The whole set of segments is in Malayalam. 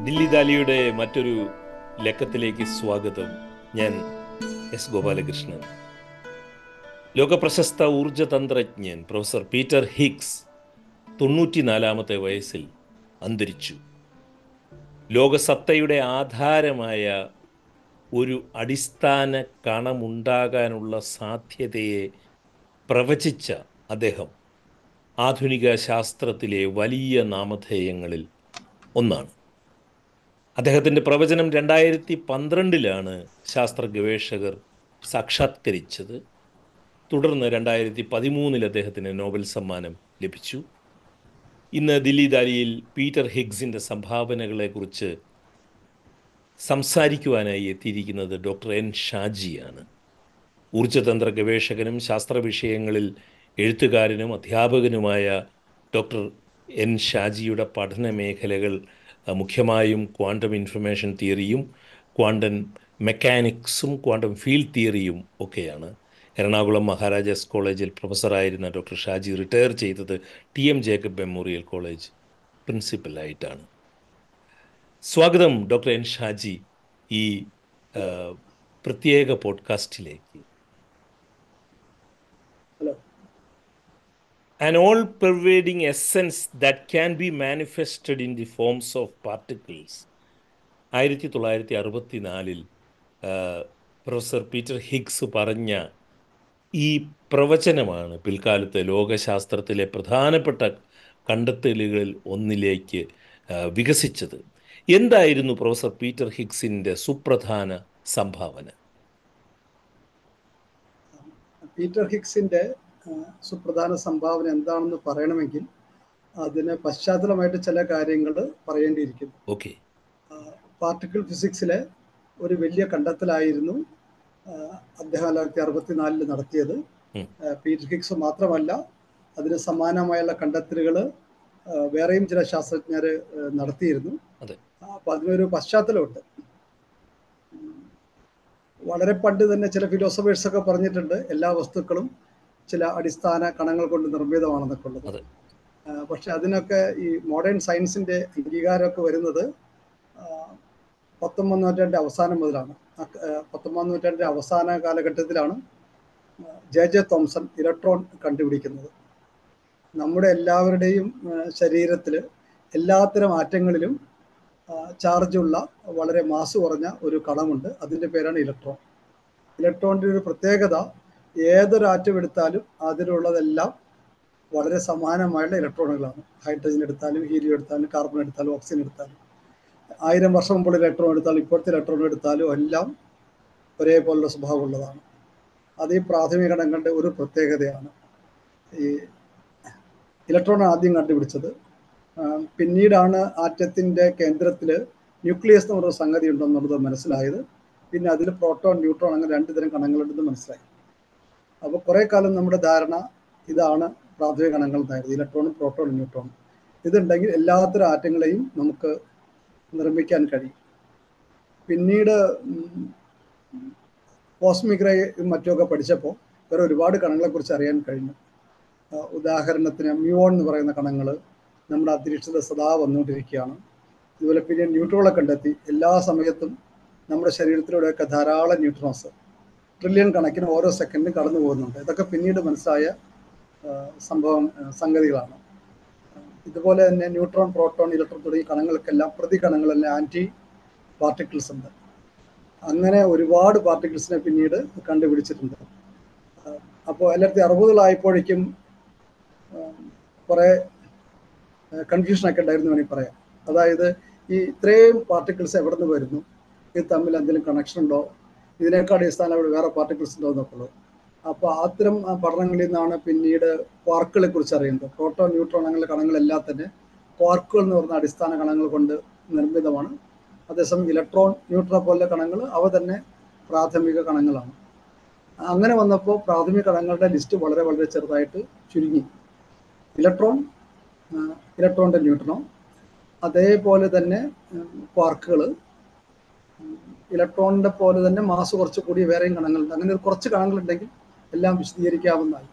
ദില്ലി ദാലിയുടെ മറ്റൊരു ലക്കത്തിലേക്ക് സ്വാഗതം ഞാൻ എസ് ഗോപാലകൃഷ്ണൻ ലോകപ്രശസ്ത ഊർജതന്ത്രജ്ഞൻ പ്രൊഫസർ പീറ്റർ ഹിഗ്സ് തൊണ്ണൂറ്റിനാലാമത്തെ വയസ്സിൽ അന്തരിച്ചു ലോകസത്തയുടെ ആധാരമായ ഒരു അടിസ്ഥാന കണമുണ്ടാകാനുള്ള സാധ്യതയെ പ്രവചിച്ച അദ്ദേഹം ആധുനിക ശാസ്ത്രത്തിലെ വലിയ നാമധേയങ്ങളിൽ ഒന്നാണ് അദ്ദേഹത്തിൻ്റെ പ്രവചനം രണ്ടായിരത്തി പന്ത്രണ്ടിലാണ് ശാസ്ത്ര ഗവേഷകർ സാക്ഷാത്കരിച്ചത് തുടർന്ന് രണ്ടായിരത്തി പതിമൂന്നിൽ അദ്ദേഹത്തിന് നോബൽ സമ്മാനം ലഭിച്ചു ഇന്ന് ദില്ലി ദാലിയിൽ പീറ്റർ ഹിഗ്സിൻ്റെ സംഭാവനകളെക്കുറിച്ച് സംസാരിക്കുവാനായി എത്തിയിരിക്കുന്നത് ഡോക്ടർ എൻ ഷാജിയാണ് ഊർജതന്ത്ര ഗവേഷകനും ശാസ്ത്ര വിഷയങ്ങളിൽ എഴുത്തുകാരനും അധ്യാപകനുമായ ഡോക്ടർ എൻ ഷാജിയുടെ പഠന മേഖലകൾ അഹ്, മുഖ്യമായും ക്വാണ്ടം ഇൻഫർമേഷൻ തിയറിയും ക്വാണ്ടം മെക്കാനിക്സും ക്വാണ്ടം ഫീൽഡ് തിയറിയും ഒക്കെയാണ് എറണാകുളം മഹാരാജാസ് കോളേജിൽ പ്രൊഫസറായിരുന്ന ഡോക്ടർ ഷാജി റിട്ടയർ ചെയ്തത് T M Jacob memorial college പ്രിൻസിപ്പലായിട്ടാണ് സ്വാഗതം ഡോക്ടർ എൻ ഷാജി ഈ ആ, പ്രത്യേക പോഡ്കാസ്റ്റിലേക്ക് hello an all pervading essence that can be manifested in the forms of particles ആയിരത്തി തൊള്ളായിരത്തി അറുപത്തിനാലിൽ പ്രൊഫസർ പീറ്റർ ഹിഗ്സ് പറഞ്ഞ ഈ പ്രവചനമാണ് പിൽക്കാലത്ത് ലോകശാസ്ത്രത്തിലെ പ്രധാനപ്പെട്ട കണ്ടെത്തലുകളിൽ ഒന്നിലേക്ക് ആ, വികസിച്ചത് എന്തായിരുന്നു പ്രൊഫസർ പീറ്റർ ഹിഗ്സിൻ്റെ സുപ്രധാന സംഭാവന പീറ്റർ ഹിക്സിന്റെ ആ, സുപ്രധാന സംഭാവന എന്താണെന്ന് പറയണമെങ്കിൽ അതിന് പശ്ചാത്തലമായിട്ട് ചില കാര്യങ്ങൾ പറയേണ്ടിയിരിക്കുന്നു ഓക്കെ പാർട്ടിക്കിൾ ഫിസിക്സിലെ ഒരു വലിയ കണ്ടെത്തലായിരുന്നു ആ, അദ്ദേഹം തൊള്ളായിരത്തി അറുപത്തിനാലിൽ നടത്തിയത് ഉം. ആ, പീറ്റർ ഹിക്സ് മാത്രമല്ല അതിന് സമാനമായുള്ള കണ്ടെത്തലുകൾ വേറെയും ചില ശാസ്ത്രജ്ഞർ നടത്തിയിരുന്നു അതെ. അപ്പൊ അതിനൊരു പശ്ചാത്തലമുണ്ട് ഉം. വളരെ പണ്ട് തന്നെ ചില ഫിലോസഫേഴ്സ് ഒക്കെ പറഞ്ഞിട്ടുണ്ട് എല്ലാ വസ്തുക്കളും ചില അടിസ്ഥാന കണങ്ങൾ കൊണ്ട് നിർമ്മിതമാണെന്നൊക്കെ ഉള്ളത് അതെ. ആ, പക്ഷെ അതിനൊക്കെ ഈ മോഡേൺ സയൻസിന്റെ അംഗീകാരമൊക്കെ വരുന്നത് ആ, പത്തൊമ്പതാം നൂറ്റാണ്ടിന്റെ അവസാനം മുതലാണ് അക്ക്- ആ, പത്തൊമ്പതാം നൂറ്റാണ്ടിന്റെ അവസാന കാലഘട്ടത്തിലാണ് ജെ ജെ തോംസൺ ഇലക്ട്രോൺ കണ്ടുപിടിക്കുന്നത് നമ്മുടെ എല്ലാവരുടെയും ശരീരത്തിൽ എല്ലാത്തരം ആറ്റങ്ങളിലും ചാർജുള്ള വളരെ മാസ് കുറഞ്ഞ ഒരു കണമുണ്ട് അതിൻ്റെ പേരാണ് ഇലക്ട്രോൺ ഇലക്ട്രോണിൻ്റെ ഒരു പ്രത്യേകത ഏതൊരു ആറ്റം എടുത്താലും അതിലുള്ളതെല്ലാം വളരെ സമാനമായുള്ള ഇലക്ട്രോണുകളാണ് ഹൈഡ്രജൻ എടുത്താലും ഹീലിയം എടുത്താലും കാർബൺ എടുത്താലും ഓക്സിജൻ എടുത്താലും ആയിരം വർഷം മുമ്പുള്ള ഇലക്ട്രോൺ എടുത്താലും ഇപ്പോഴത്തെ ഇലക്ട്രോൺ എടുത്താലും എല്ലാം ഒരേപോലുള്ള സ്വഭാവമുള്ളതാണ് അത് ഈ പ്രാഥമിക കണങ്ങളുടെ ഒരു പ്രത്യേകതയാണ് ഈ ഇലക്ട്രോൺ ആദ്യം കണ്ടുപിടിച്ചത് ആ, പിന്നീടാണ് ആറ്റത്തിൻ്റെ കേന്ദ്രത്തിൽ ന്യൂക്ലിയസ് എന്ന് പറഞ്ഞ സംഗതി ഉണ്ടെന്നുള്ളത് മനസ്സിലായത് പിന്നെ അതിൽ പ്രോട്ടോൺ ന്യൂട്രോൺ അങ്ങനെ രണ്ട് തരം കണങ്ങളുണ്ടെന്ന് മനസ്സിലായി അപ്പോൾ കുറേ കാലം നമ്മുടെ ധാരണ ഇതാണ് പ്രാഥമിക കണങ്ങൾ എന്നായിരുന്നു ഇലക്ട്രോണും പ്രോട്ടോണും ന്യൂട്രോണും ഇതുണ്ടെങ്കിൽ എല്ലാത്തരം ആറ്റങ്ങളെയും നമുക്ക് നിർമ്മിക്കാൻ കഴിയും പിന്നീട് കോസ്മിക് റേ മറ്റുമൊക്കെ പഠിച്ചപ്പോൾ വേറെ ഒരുപാട് കണങ്ങളെക്കുറിച്ച് അറിയാൻ കഴിഞ്ഞു ആ, ഉദാഹരണത്തിന് മ്യൂൺ എന്ന് പറയുന്ന കണങ്ങൾ നമ്മുടെ അന്തരീക്ഷത്തിൽ സദാ വന്നുകൊണ്ടിരിക്കുകയാണ് ഇതുപോലെ പിന്നെ ന്യൂട്രോളെ കണ്ടെത്തി എല്ലാ സമയത്തും നമ്മുടെ ശരീരത്തിലൂടെയൊക്കെ ധാരാളം ന്യൂട്രോൺസ് ട്രില്യൺ കണക്കിന് ഓരോ സെക്കൻഡും കടന്നു പോകുന്നുണ്ട് ഇതൊക്കെ പിന്നീട് മനസ്സിലായ ആ, സംഭവം ആ, സംഗതികളാണ് ഇതുപോലെ തന്നെ ന്യൂട്രോൺ പ്രോട്ടോൺ ഇലക്ട്രോൺ തുടങ്ങിയ കണങ്ങൾക്കെല്ലാം പ്രതികണങ്ങളെല്ലാം ആൻറ്റി പാർട്ടിക്കിൾസ് ഉണ്ട് അങ്ങനെ ഒരുപാട് പാർട്ടിക്കിൾസിനെ പിന്നീട് കണ്ടുപിടിച്ചിട്ടുണ്ട് അപ്പോൾ എല്ലായിരത്തി അറുപതുകളായപ്പോഴേക്കും കുറേ കൺഫ്യൂഷനൊക്കെ ഉണ്ടായിരുന്നു വേണമെങ്കിൽ പറയാം അതായത് ഈ ഇത്രയും പാർട്ടിക്കിൾസ് എവിടെ നിന്ന് വരുന്നു ഇത് തമ്മിൽ എന്തെങ്കിലും കണക്ഷൻ ഉണ്ടോ ഇതിനേക്കാൾ അടിസ്ഥാനമായിട്ട് വേറെ പാർട്ടിക്കിൾസ് ഉണ്ടോ എന്നൊക്കെ ഉള്ളത് അപ്പോൾ അത്തരം ആ, പഠനങ്ങളിൽ നിന്നാണ് പിന്നീട് ക്വാർക്കുകളെ കുറിച്ച് അറിയുന്നത് പ്രോട്ടോൺ ന്യൂട്രോൺ അങ്ങനെ കണങ്ങളെല്ലാം തന്നെ ക്വാർക്കുകൾ എന്ന് പറഞ്ഞ അടിസ്ഥാന കണങ്ങൾ കൊണ്ട് നിർമ്മിതമാണ് അതേസമയം ഇലക്ട്രോൺ ന്യൂട്രോൺ പോലുള്ള കണങ്ങൾ അവ തന്നെ പ്രാഥമിക കണങ്ങളാണ് അങ്ങനെ വന്നപ്പോൾ പ്രാഥമിക കണങ്ങളുടെ ലിസ്റ്റ് വളരെ വളരെ ചെറുതായിട്ട് ചുരുങ്ങി ഇലക്ട്രോൺ ഇലക്ട്രോണിൻ്റെ ന്യൂട്രണോ അതേപോലെ തന്നെ ക്വാർക്കുകൾ ഇലക്ട്രോണിൻ്റെ പോലെ തന്നെ മാസ് കുറച്ച് കൂടിയ വേറെയും കണങ്ങളുണ്ട് അങ്ങനെ ഒരു കുറച്ച് കണങ്ങളുണ്ടെങ്കിൽ എല്ലാം വിശദീകരിക്കാവുന്നതായി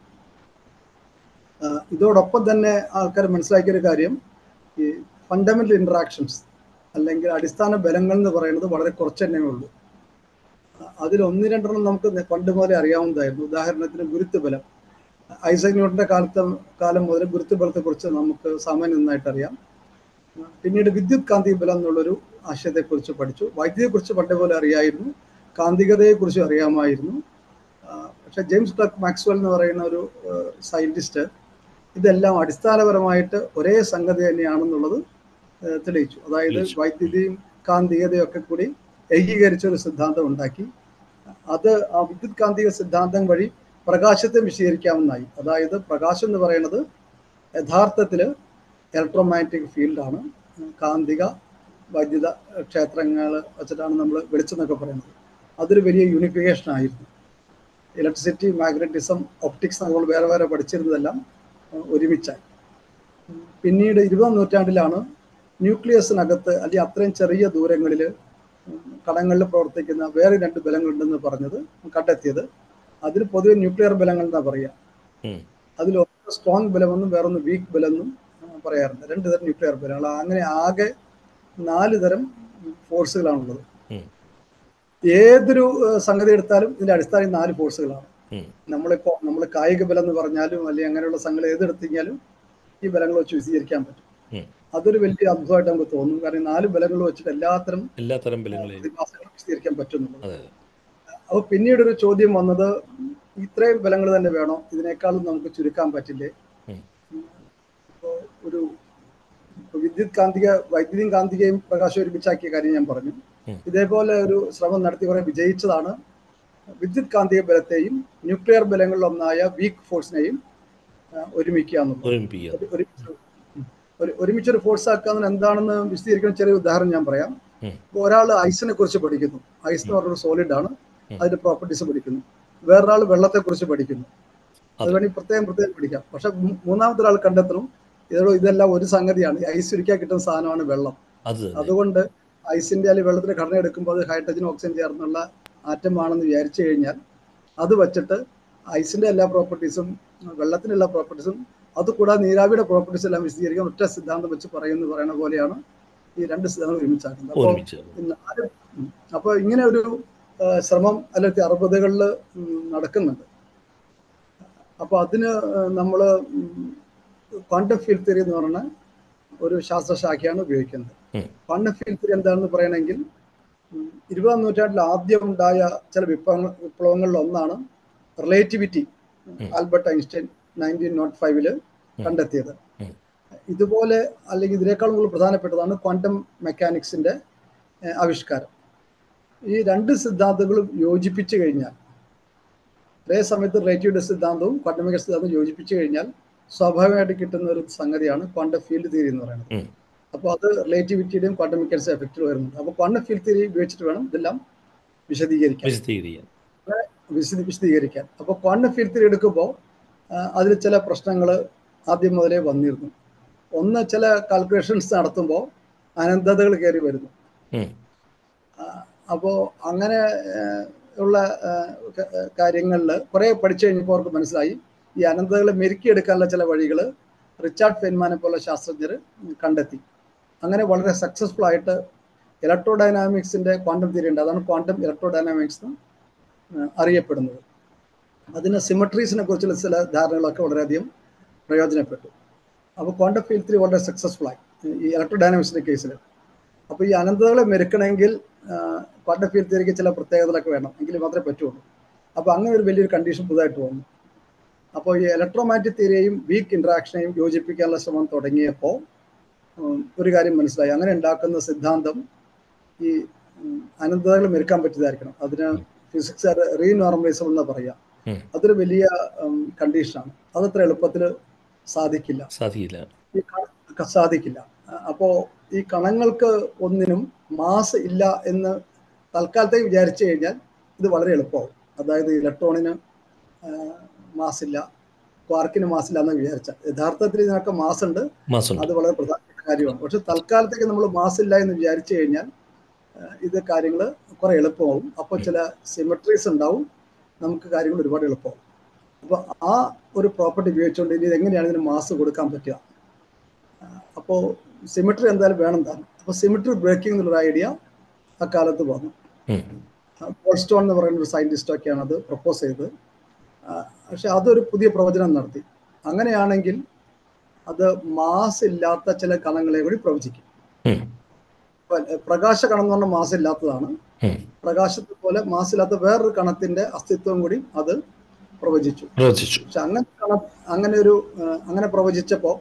ആ, ഇതോടൊപ്പം തന്നെ ആൾക്കാർ മനസ്സിലാക്കിയ ഒരു കാര്യം ഈ ഫണ്ടമെന്റൽ ഇന്ററാക്ഷൻസ് അല്ലെങ്കിൽ അടിസ്ഥാന ബലങ്ങൾ എന്ന് പറയുന്നത് വളരെ കുറച്ച് തന്നെ ഉള്ളൂ അതിൽ ഒന്ന് രണ്ടെണ്ണം നമുക്ക് പണ്ട് മുതലേ അറിയാവുന്നതായിരുന്നു ഉദാഹരണത്തിന് ഗുരുത്വബലം ഐസക് ന്യൂട്ടന്റെ കാലത്ത് കാലം മുതൽ ഗുരുത്വബലത്തെ കുറിച്ച് നമുക്ക് സാമാന്യം നന്നായിട്ട് അറിയാം പിന്നീട് വിദ്യുത് കാന്തിക ബലം എന്നുള്ളൊരു ആശയത്തെക്കുറിച്ച് പഠിച്ചു വൈദ്യുതിയെക്കുറിച്ച് പണ്ടേ പോലെ അറിയായിരുന്നു കാന്തികതയെക്കുറിച്ച് അറിയാമായിരുന്നു പക്ഷെ ജെയിംസ് ക്ലർക്ക് മാക്സ്വൽ എന്ന് പറയുന്ന ഒരു സയന്റിസ്റ്റ് ഇതെല്ലാം അടിസ്ഥാനപരമായിട്ട് ഒരേ സംഗതി തന്നെയാണെന്നുള്ളത് തെളിയിച്ചു അതായത് വൈദ്യുതിയും കാന്തികതയും ഒക്കെ കൂടി ഏകീകരിച്ച ഒരു സിദ്ധാന്തം ഉണ്ടാക്കി അത് ആ വിദ്യുത് കാന്തിക സിദ്ധാന്തം വഴി പ്രകാശത്തെ വിശദീകരിക്കാവുന്നതായി അതായത് പ്രകാശം എന്ന് പറയുന്നത് യഥാർത്ഥത്തിൽ ഇലക്ട്രോമാഗ്നറ്റിക് ഫീൽഡാണ് കാന്തിക വൈദ്യുത ക്ഷേത്രങ്ങൾ വെച്ചിട്ടാണ് നമ്മൾ വെളിച്ചെന്നൊക്കെ പറയുന്നത് അതൊരു വലിയ യൂണിഫിക്കേഷൻ ആയിരുന്നു ഇലക്ട്രിസിറ്റി മാഗ്നറ്റിസം ഒപ്റ്റിക്സ് നമ്മൾ വേറെ വേറെ പഠിച്ചിരുന്നതെല്ലാം ഒരുമിച്ചായി പിന്നീട് ഇരുപതാം നൂറ്റാണ്ടിലാണ് ന്യൂക്ലിയസിനകത്ത് അല്ലെങ്കിൽ അത്രയും ചെറിയ ദൂരങ്ങളിൽ കണങ്ങളിൽ പ്രവർത്തിക്കുന്ന വേറെ രണ്ട് ബലങ്ങളുണ്ടെന്ന് പറഞ്ഞത് കണ്ടെത്തിയത് അതിന് പൊതുവെ ന്യൂക്ലിയർ ബലങ്ങൾ എന്നാ പറയുക അതിൽ ഒന്ന് സ്ട്രോങ് ബലമെന്നും വേറൊന്ന് വീക്ക് ബലമെന്നും പറയാറുണ്ട് രണ്ട് തരം ന്യൂക്ലിയർ ബലങ്ങൾ അങ്ങനെ ആകെ നാല് തരം ഫോഴ്സുകളാണുള്ളത് ഏതൊരു സംഗതി എടുത്താലും ഇതിന്റെ അടിസ്ഥാനം നാല് ഫോഴ്സുകളാണ് നമ്മളിപ്പോ നമ്മൾ കായിക ബലം എന്ന് പറഞ്ഞാലും അല്ലെങ്കിൽ അങ്ങനെയുള്ള സംഗതി ഏതെടുത്തിങ്ങാലും ഈ ബലങ്ങൾ വെച്ച് വിശദീകരിക്കാൻ പറ്റും അതൊരു വലിയ അത്ഭുതമായിട്ട് നമുക്ക് തോന്നും കാരണം നാല് ബലങ്ങൾ വെച്ചിട്ട് എല്ലാത്തരം എല്ലാത്തരം ബലങ്ങളെയും വിശദീകരിക്കാൻ പറ്റുന്നുള്ളൂ അപ്പോൾ പിന്നീട് ഒരു ചോദ്യം വന്നത് ഇത്രയും ബലങ്ങൾ തന്നെ വേണോ ഇതിനേക്കാളും നമുക്ക് ചുരുക്കാൻ പറ്റില്ലേ അപ്പോൾ ഒരു വിദ്യുത് കാന്തിക വൈദ്യുതിയും കാന്തികയും പ്രകാശം ഒരുമിച്ചാക്കിയ കാര്യം ഞാൻ പറഞ്ഞു ഇതേപോലെ ഒരു ശ്രമം നടത്തി കുറെ വിജയിച്ചതാണ് വിദ്യുത് കാന്തിക ബലത്തെയും ന്യൂക്ലിയർ ബലങ്ങളിൽ ഒന്നായ വീക്ക് ഫോഴ്സിനെയും ഒരുമിക്കുക എന്നുള്ളത് ഒരു ഒരുമിച്ചൊരു ഫോഴ്സ് ആക്കാന്ന് എന്താണെന്ന് വിശദീകരിക്കുന്ന ചെറിയ ഉദാഹരണം ഞാൻ പറയാം ഇപ്പോൾ ഒരാൾ ഐസിനെ കുറിച്ച് പഠിക്കുന്നു ഐസ് എന്ന് പറഞ്ഞൊരു സോളിഡ് ആണ് അതിന്റെ പ്രോപ്പർട്ടീസ് പഠിക്കുന്നു വേറൊരാൾ വെള്ളത്തെ കുറിച്ച് പഠിക്കുന്നു അത് വേണമെങ്കിൽ പ്രത്യേകം പ്രത്യേകം പഠിക്കാം പക്ഷെ മൂന്നാമത്തെ ഒരാൾ കണ്ടെത്തണം ഇതോ ഇതെല്ലാം ഒരു സംഗതിയാണ് ഐസ് ഒരിക്കൽ കിട്ടുന്ന സാധനമാണ് വെള്ളം അതുകൊണ്ട് ഐസിന്റെ അല്ലെങ്കിൽ വെള്ളത്തിന്റെ ഘടന എടുക്കുമ്പോൾ അത് ഹൈഡ്രജൻ ഓക്സിജൻ ചേർന്നുള്ള ആറ്റമാണെന്ന് വിചാരിച്ചു കഴിഞ്ഞാൽ അത് വെച്ചിട്ട് ഐസിന്റെ എല്ലാ പ്രോപ്പർട്ടീസും വെള്ളത്തിന്റെ എല്ലാ പ്രോപ്പർട്ടീസും അതുകൂടാതെ നീരാവിയുടെ പ്രോപ്പർട്ടീസ് എല്ലാം വിശദീകരിക്കാൻ ഒറ്റ സിദ്ധാന്തം വെച്ച് പറയുന്നു പറയുന്ന പോലെയാണ് ഈ രണ്ട് സിദ്ധാന്തം ഒരുമിച്ചാക്കുന്നത് അപ്പോൾ അപ്പോൾ ഇങ്ങനെ ഒരു ശ്രമം അല്ലെങ്കിൽ അറുപതുകളിൽ നടക്കുന്നുണ്ട് അപ്പോൾ അതിന് നമ്മൾ ക്വാണ്ടം ഫീൽഡ് തിയറി എന്ന് പറയുന്ന ഒരു ശാസ്ത്രശാഖയാണ് ഉപയോഗിക്കുന്നത് ക്വാണ്ടം ഫീൽഡ് തിയറി എന്താണെന്ന് പറയണമെങ്കിൽ ഇരുപതാം നൂറ്റാണ്ടിൽ ആദ്യം ഉണ്ടായ ചില വിപ്ലവങ്ങൾ വിപ്ലവങ്ങളിൽ ഒന്നാണ് relativity Albert Einstein nineteen naught ഫൈവില് കണ്ടെത്തിയത് ഇതുപോലെ അല്ലെങ്കിൽ ഇതിനേക്കാളും കൂടുതൽ പ്രധാനപ്പെട്ടതാണ് ക്വാണ്ടം മെക്കാനിക്സിന്റെ ആവിഷ്കാരം ഈ രണ്ട് സിദ്ധാന്തങ്ങളും യോജിപ്പിച്ചു കഴിഞ്ഞാൽ ഒരേ സമയത്ത് റിലേറ്റീവ് സിദ്ധാന്തവും ക്വാണ്ടം മെക്കാനിക്സ് സിദ്ധാന്തവും യോജിപ്പിച്ചു കഴിഞ്ഞാൽ സ്വാഭാവികമായിട്ട് കിട്ടുന്ന ഒരു സംഗതിയാണ് ക്വാണ്ടം ഫീൽഡ് തിയറി എന്ന് പറയുന്നത് അപ്പോൾ അത് റിലേറ്റിവിറ്റിയുടെയും ക്വാണ്ടം മെക്കാനിക്സ് എഫക്റ്റിൽ വരുന്നുണ്ട് അപ്പോൾ ക്വാണ്ടം ഫീൽഡ് തിയറി ഉപയോഗിച്ചിട്ട് വേണം ഇതെല്ലാം വിശദീകരിക്കാൻ വിശദീകരിക്കാൻ അപ്പോൾ ക്വാണ്ടം ഫീൽഡ് തിയറി എടുക്കുമ്പോൾ അതിൽ ചില പ്രശ്നങ്ങൾ ആദ്യം മുതലേ വന്നിരുന്നു ഒന്ന് ചില കാൽക്കുലേഷൻസ് നടത്തുമ്പോൾ അനന്തതകൾ കയറി വരുന്നു അപ്പോൾ അങ്ങനെ ഉള്ള കാര്യങ്ങളിൽ കുറേ പഠിച്ചു കഴിഞ്ഞപ്പോൾ അവർക്ക് മനസ്സിലായി ഈ അനന്തതകളെ മെരുക്കിയെടുക്കാനുള്ള ചില വഴികൾ റിച്ചാർഡ് ഫെൻമാനെ പോലെ ശാസ്ത്രജ്ഞർ കണ്ടെത്തി അങ്ങനെ വളരെ സക്സസ്ഫുൾ ആയിട്ട് ഇലക്ട്രോ ഡൈനാമിക്സിന്റെ ക്വാണ്ടം തിയറി ഉണ്ട് അതാണ് ക്വാണ്ടം ഇലക്ട്രോ ഡൈനാമിക്സ് അറിയപ്പെടുന്നത് അതിന് സിമട്രീസിനെ കുറിച്ചുള്ള ചില ധാരണകളൊക്കെ വളരെയധികം പ്രയോജനപ്പെട്ടു അപ്പോൾ ക്വാണ്ടം ഫീൽഡ് തിയറി വളരെ സക്സസ്ഫുൾ ആയി ഈ ഇലക്ട്രോ ഡൈനാമിക്സിന്റെ കേസിൽ അപ്പോൾ ഈ അനന്തതകളെ മെരുക്കണമെങ്കിൽ ക്വാണ്ടം ഫീൽഡ് തിയറിക്ക് ചില പ്രത്യേകതകളൊക്കെ വേണം എങ്കിൽ മാത്രമേ പറ്റുള്ളൂ അപ്പോൾ അങ്ങനെ ഒരു വലിയൊരു കണ്ടീഷൻ പുതുതായിട്ട് വന്നു അപ്പോൾ ഈ ഇലക്ട്രോമാറ്റിക് തിയറിയെയും വീക്ക് ഇൻട്രാക്ഷനെയും യോജിപ്പിക്കാനുള്ള ശ്രമം തുടങ്ങിയപ്പോൾ ഒരു കാര്യം മനസ്സിലായി അങ്ങനെ ഉണ്ടാക്കുന്ന സിദ്ധാന്തം ഈ അനന്തതകൾ മെരുക്കാൻ പറ്റിയതായിരിക്കണം അതിന് ഫിസിക്സ് റീനോർമലൈസം എന്ന് പറയാം അതൊരു വലിയ കണ്ടീഷനാണ് അതത്ര എളുപ്പത്തിൽ സാധിക്കില്ല സാധിക്കില്ല സാധിക്കില്ല അപ്പോ ഈ കണങ്ങൾക്ക് ഒന്നിനും മാസ് ഇല്ല എന്ന് തൽക്കാലത്തേക്ക് വിചാരിച്ചു കഴിഞ്ഞാൽ ഇത് വളരെ എളുപ്പമാവും അതായത് ഇലക്ട്രോണിന് മാസ് ഇല്ല ക്വാർക്കിന് മാസ് ഇല്ല എന്ന് വിചാരിച്ച യഥാർത്ഥത്തിൽ ഇതിനൊക്കെ മാസ് ഉണ്ട് അത് വളരെ പ്രധാനപ്പെട്ട കാര്യമാണ് പക്ഷെ തൽക്കാലത്തേക്ക് നമ്മൾ മാസ് ഇല്ല എന്ന് വിചാരിച്ചു കഴിഞ്ഞാൽ ഇത് കാര്യങ്ങൾ കുറെ എളുപ്പമാവും അപ്പോൾ ചില സിമെട്രീസ് ഉണ്ടാവും നമുക്ക് കാര്യങ്ങൾ ഒരുപാട് എളുപ്പമാവും അപ്പോൾ ആ ഒരു പ്രോപ്പർട്ടി ഉപയോഗിച്ചുകൊണ്ട് ഇനി എങ്ങനെയാണ് ഇതിന് മാസ് കൊടുക്കാൻ പറ്റുക അപ്പോൾ സിമെട്രി എന്തായാലും വേണം താൻ അപ്പോൾ സിമിട്രി ബ്രേക്കിംഗ് എന്നുള്ളൊരു ഐഡിയ അക്കാലത്ത് വന്നു ഉം. ബോൾസ്റ്റോൺ എന്ന് പറയുന്ന ഒരു സയൻറ്റിസ്റ്റൊക്കെയാണ് അത് പ്രപ്പോസ് ചെയ്തത് ആ, പക്ഷെ അതൊരു പുതിയ പ്രവചനം നടത്തി അങ്ങനെയാണെങ്കിൽ അത് മാസ് ഇല്ലാത്ത ചില കണങ്ങളെ കൂടി പ്രവചിക്കും ഉം. ഇപ്പൊ, ഏ, പ്രകാശ കണം എന്ന് പറഞ്ഞാൽ മാസ് ഇല്ലാത്തതാണ് ഉം. പ്രകാശത്തെ പോലെ മാസ് ഇല്ലാത്ത വേറൊരു കണത്തിന്റെ അസ്തിത്വം കൂടി അത് പ്രവചിച്ചു പ്രവചിച്ചു പക്ഷെ അങ്ങനെ കണ അങ്ങനെ ഒരു ആ, അങ്ങനെ പ്രവചിച്ചപ്പോൾ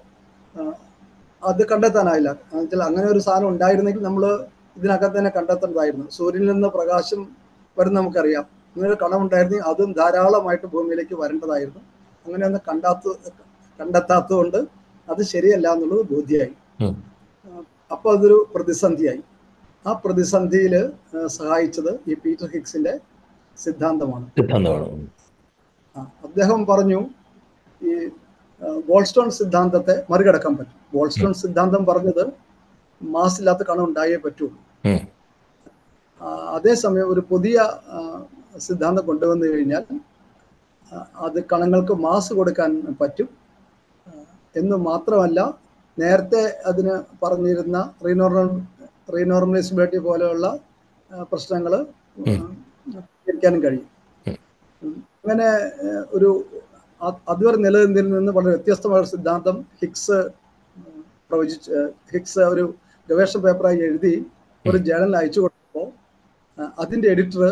അത് കണ്ടെത്താനായില്ല എന്നുവെച്ചാൽ അങ്ങനെ ഒരു സാധനം ഉണ്ടായിരുന്നെങ്കിൽ നമ്മൾ ഇതിനകത്ത് തന്നെ കണ്ടെത്തേണ്ടതായിരുന്നു സൂര്യനിൽ നിന്ന് പ്രകാശം വരും നമുക്കറിയാം അങ്ങനെ ഒരു കണം ഉണ്ടായിരുന്നെങ്കിൽ അതും ധാരാളമായിട്ട് ഭൂമിയിലേക്ക് വരേണ്ടതായിരുന്നു അങ്ങനെയൊന്നും കണ്ടാത്ത കണ്ടെത്താത്തതുകൊണ്ട് അത് ശരിയല്ല എന്നുള്ളത് ബോധ്യമായി ഉം. അപ്പോൾ അതൊരു പ്രതിസന്ധിയായി ആ പ്രതിസന്ധിയിൽ സഹായിച്ചത് ഈ പീറ്റർ ഹിക്സിന്റെ സിദ്ധാന്തമാണ് സിദ്ധാന്തമാണ് ഉം. ആ, അദ്ദേഹം പറഞ്ഞു ഈ ആ, ഗോൾഡ്സ്റ്റോൺ സിദ്ധാന്തത്തെ മറികടക്കാൻ പറ്റും ഗോൾഡ്സ്റ്റോൺ സിദ്ധാന്തം പറഞ്ഞത് മാസ് ഇല്ലാത്ത കണം ഉണ്ടായേ പറ്റുള്ളൂ ഉം. ആ, അതേസമയം ഒരു പുതിയ ആ, സിദ്ധാന്തം കൊണ്ടുവന്നു കഴിഞ്ഞാൽ ആ, അത് കണങ്ങൾക്ക് മാസ് കൊടുക്കാൻ പറ്റും ആ, എന്ന് മാത്രമല്ല നേരത്തെ അതിന് പറഞ്ഞിരുന്ന റീനോർമൽ റീനോർമലൈസിബിലിറ്റി പോലെയുള്ള പ്രശ്നങ്ങൾ പരിഹരിക്കാനും കഴിയും ഉം. ഉം. അങ്ങനെ ഏഹ്, ഒരു അ- അതുവരെ നിലനിന്നതിൽ നിന്ന് വളരെ വ്യത്യസ്തമായ ഒരു സിദ്ധാന്തം ഹിക്സ് ഉം, പ്രവചിച്ച് ഏഹ്, ഹിക്സ് ഒരു ഗവേഷണ പേപ്പറായി എഴുതി ഒരു ജേണലിൽ അയച്ചു കൊടുത്തപ്പോൾ അഹ് അതിന്റെ എഡിറ്റർ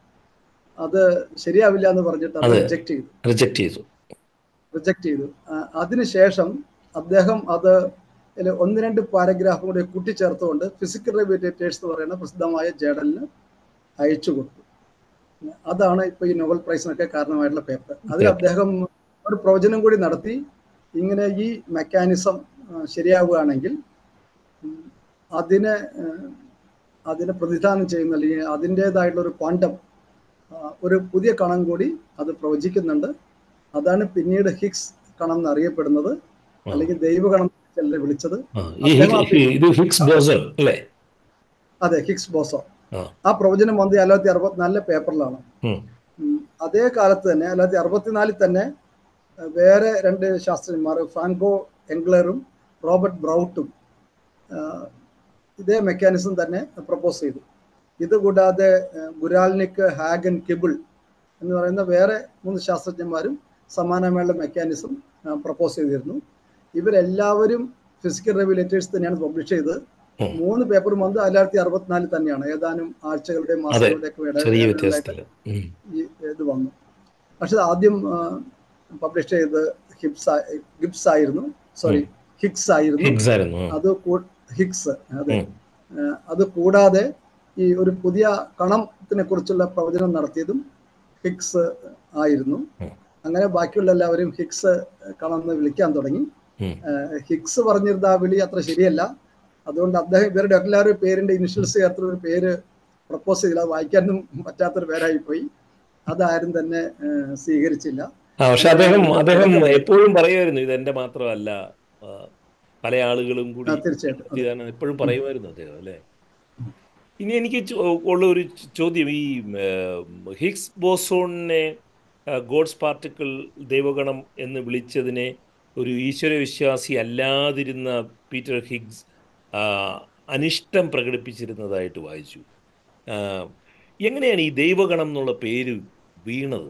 അത് ശരിയാവില്ല എന്ന് പറഞ്ഞിട്ട് അത് അതെ. റിജക്ട് ചെയ്തു റിജക്ട് ചെയ്തു റിജക്ട് ചെയ്തു അഹ് അതിനുശേഷം അദ്ദേഹം അത് ഇതില് ഒന്ന് രണ്ട് പാരഗ്രാഫും കൂടി കൂട്ടിച്ചേർത്തുകൊണ്ട് ഫിസിക്കൽ റിവേറ്റേഴ്സ് എന്ന് പറയുന്ന പ്രസിദ്ധമായ ജേണലിന് അയച്ചു കൊടുത്തു അതാണ് ഇപ്പൊ ഈ നോബൽ പ്രൈസിനൊക്കെ കാരണമായിട്ടുള്ള പേപ്പർ അതിൽ Okay. അദ്ദേഹം ഒരു പ്രവചനം കൂടി നടത്തി ഇങ്ങനെ ഈ മെക്കാനിസം ശരിയാവുകയാണെങ്കിൽ ഉം, അതിനെ ഏഹ്, അതിനെ പ്രതിദാനം ചെയ്യുന്ന അല്ലെങ്കിൽ അതിൻ്റെതായിട്ടുള്ള ഒരു ക്വാണ്ടം ഒരു പുതിയ കണം കൂടി അത് പ്രവചിക്കുന്നുണ്ട് അതാണ് പിന്നീട് ഹിക്സ് കണം എന്നറിയപ്പെടുന്നത് അല്ലെങ്കിൽ ദൈവകണം എന്നല്ലേ വിളിച്ചത് ആ, ഈ ഹി- ഹി- ഇത് ഹിക്സ് ബോസൺ അല്ലേ അതെ ഹിക്സ് ബോസോ ആ. ആ പ്രവചനം വന്ന് ആയിരത്തി അറുപത്തിനാലിലെ പേപ്പറിലാണ് ഉം. ഉം. അതേ കാലത്ത് തന്നെ ആയിരത്തി അറുപത്തിനാലിൽ തന്നെ അഹ് വേറെ രണ്ട് ശാസ്ത്രജ്ഞന്മാർ ഫ്രാങ്കോ എംഗ്ലറും റോബർട്ട് ബ്രൗട്ടും ആഹ് ഇതേ മെക്കാനിസം തന്നെ പ്രപ്പോസ് ചെയ്തു ഇത് കൂടാതെ ആഹ് ഗുരാൽനിക് ഹാഗൻ കിബിൾ എന്ന് പറയുന്ന വേറെ മൂന്ന് ശാസ്ത്രജ്ഞന്മാരും സമാനമായുള്ള മെക്കാനിസം പ്രപ്പോസ് ചെയ്തിരുന്നു ഇവരെല്ലാവരും ഫിസിക്കൽ റെഗുലേറ്റേഴ്സ് തന്നെയാണ് പബ്ലിഷ് ചെയ്തത് ഉം. മൂന്ന് പേപ്പറും വന്ന് ആയിരത്തി അറുപത്തിനാലിൽ തന്നെയാണ് ഏതാനും ആഴ്ചകളുടെയും മാസങ്ങളുടെയൊക്കെ ചെറിയ ഇടയിലായിട്ട് വ്യത്യാസത്തില് ഉം. ഈ ഇത് വന്നു പക്ഷെ ഇത് ആദ്യം പബ്ലിഷ് ചെയ്ത് ഹിബ്സ് ആ- ഗിബ്സ് ആയിരുന്നു സോറി ഹിക്സ് ആയിരുന്നു ഹിഗ്സ് ആയിരുന്നു ആ. അത് കൂ- ഹിക്സ് അതെ ഉം. ഏഹ് അത് കൂടാതെ ഈ ഒരു പുതിയ കണത്തിനെ കുറിച്ചുള്ള പ്രവചനം നടത്തിയതും ഹിക്സ് ആയിരുന്നു ഉം. അങ്ങനെ ബാക്കിയുള്ള എല്ലാവരും ഹിക്സ് കണം എന്ന് വിളിക്കാൻ തുടങ്ങി ഉം. ഏഹ് ഹിക്സ് പറഞ്ഞിരുന്ന ആ വിളി അത്ര ശരിയല്ല അതുകൊണ്ട് അദ്ദേഹം ഇവരുടെ എല്ലാവരും പേരിന്റെ ഇനിഷ്യൽസ് ചേർത്തുള്ള ഒരു പേര് പ്രപ്പോസ് ചെയ്തില്ല അത് വായിക്കാനും പറ്റാത്തൊരു പേരായി പോയി അതാരും തന്നെ ഏഹ് സ്വീകരിച്ചില്ല ആ പക്ഷെ അദ്ദേഹം അദ്ദേഹം എപ്പോഴും പറയുമായിരുന്നു ഇത് എന്റെ മാത്രമല്ല ആ, പല ആളുകളും കൂടി ആ, തീർച്ചയായിട്ടും അതെ. ഇതാണ് എപ്പോഴും പറയുമായിരുന്നു അദ്ദേഹം അല്ലേ ഇനി എനിക്ക് ചോ- ഉള്ള ഒരു ചോദ്യം ഈ ഏം, ഹിഗ്സ് ബോസോണിനെ ആ, ഗോഡ്സ് പാർട്ടിക്കിൾ ദൈവഗണം എന്ന് വിളിച്ചതിനെ ഒരു ഈശ്വരവിശ്വാസി അല്ലാതിരുന്ന പീറ്റർ ഹിഗ്സ് ആ, അനിഷ്ടം പ്രകടിപ്പിച്ചിരുന്നതായിട്ട് വായിച്ചു ആ, എങ്ങനെയാണ് ഈ ദൈവഗണം എന്നുള്ള പേര് വീണത്